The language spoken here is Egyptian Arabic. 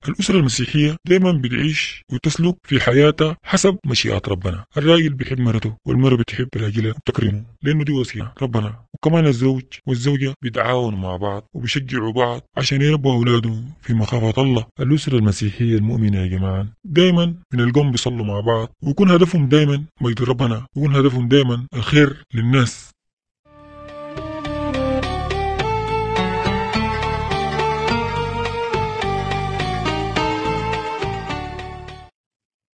الأسرة المسيحية دايما بتعيش وتسلك في حياتها حسب مشيئة ربنا الراجل بيحب مرته والمرة بتحب راجلها وتكرمه لأنه دي وصية ربنا وكمان الزوج والزوجة بيتعاونوا مع بعض وبيشجعوا بعض عشان يربوا أولادهم في مخافة الله الأسرة المسيحية المؤمنة يا جماعة دايما بنلقاهم بيصلوا مع بعض ويكون هدفهم دايما مجد ربنا ويكون هدفهم دايما الخير للناس